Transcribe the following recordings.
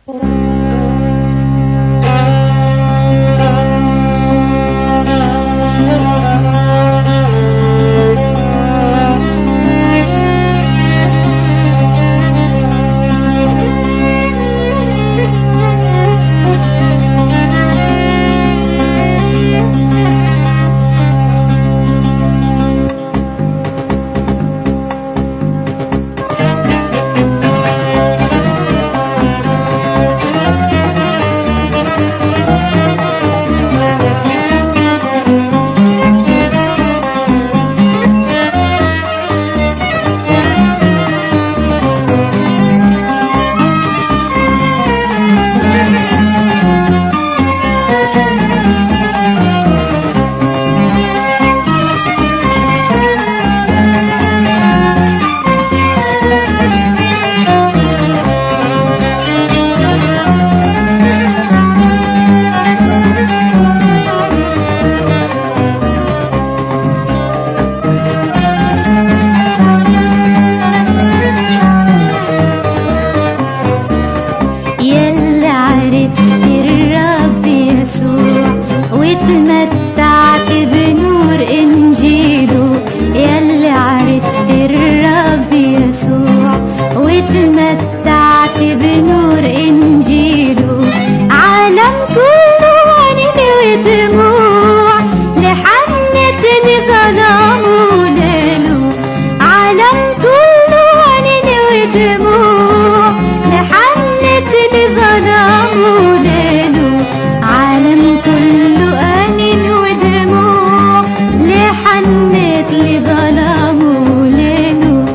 يلا عرفت الرب يسوع واتمتعت بنور انجيله يلا عرفت الرب يسوع واتمتعت بنور انجيله عالم كله عنين ودموع لحنت لظلام وليله عالم كله عنين ودموع لحنت لظلام وليله عالم كله أنين ودموع لحنت لظلام وليله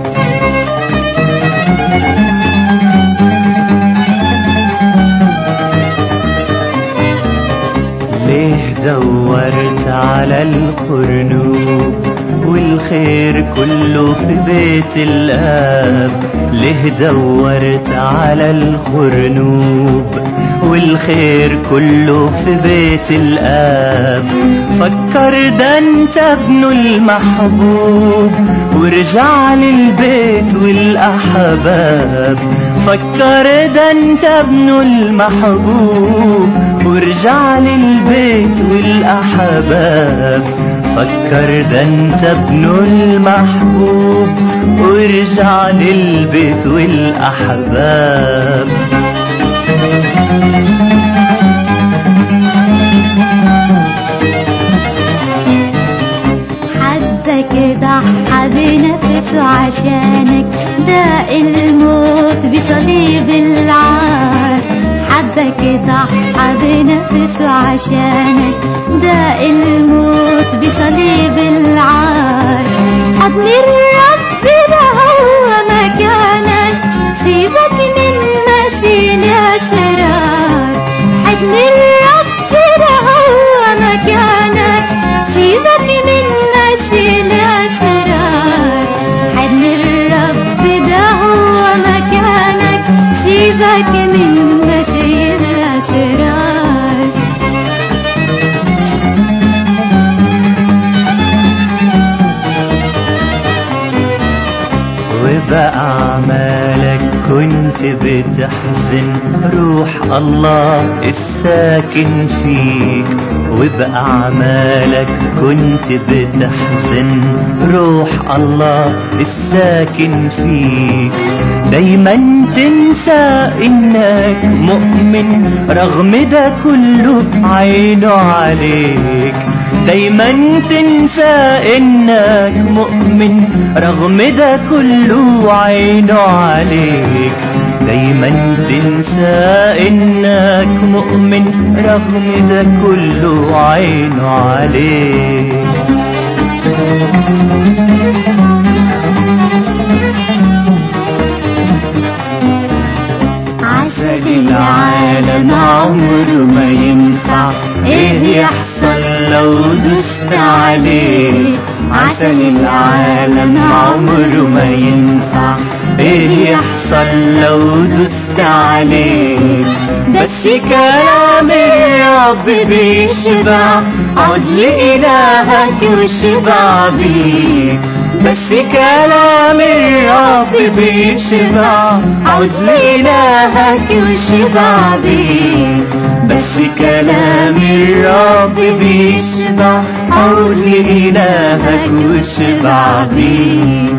ليه دورت على الخرنوب والخير كله في بيت الآب ليه دورت على الخرنوب والخير كله في بيت الآب فكر ده انت ابنه المحبوب ورجع للبيت والأحباب فكر ده انت ابنه المحبوب ورجع للبيت والأحباب فكر ده انت ابنه المحبوب ورجع للبيت والأحباب حبك ضحى بنفسه عشانك داق الموت بصليب العار حبك ضحى بنفسه عشانك داق الموت بصليب العار حضن الرب ده هو مكانك سيبك من ماشي الأشرار حضن الرب ده هو مكانك سيبك من ماشي الأسرار حضن الرب ده هو مكانك سيبك من ماشي الأسرار وبأعمالك كنت بتحزن روح الله الساكن فيك وبأعمالك كنت بتحزن روح الله الساكن فيك دايما تنسى انك مؤمن رغم ده كله عينه عليك دايما تنسى انك مؤمن رغم ده كله عينه عليك دايما تنسى انك مؤمن رغم ده كله عينه عليك عسل العالم عمره ما ينفع ايه يحصل لو دست عليه عسل العالم عمره ما ينفع ايه يحصل لو دست عليه بس كلام الرب بيشبع عد لإلهك واشبع بيه بس كلام الرب بيشبع عود لإلهك وشبع بيه بس كلام الرب بيشبع عود لإلهك وشبع بيه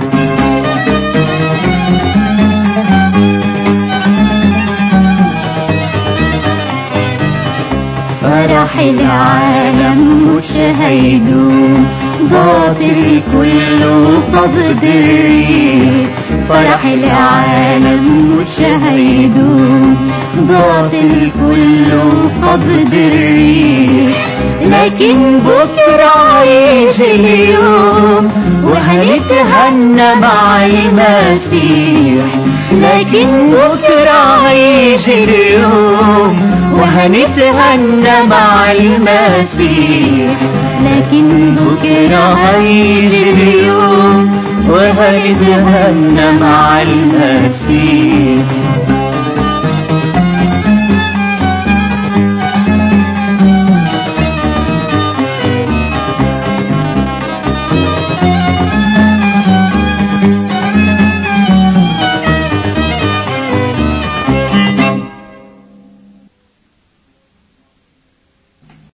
فرح العالم مش هيدوم باطل كله قبض الريح فرح العالم مش هيدوم باطل كله قبض الريح لكن بكرة هيجي اليوم وهنتهنى مع المسيح لكن بكرة هيجي اليوم وهنتهنى مع المسيح لكن بكرة هيجي اليوم وهنتهنى مع المسيح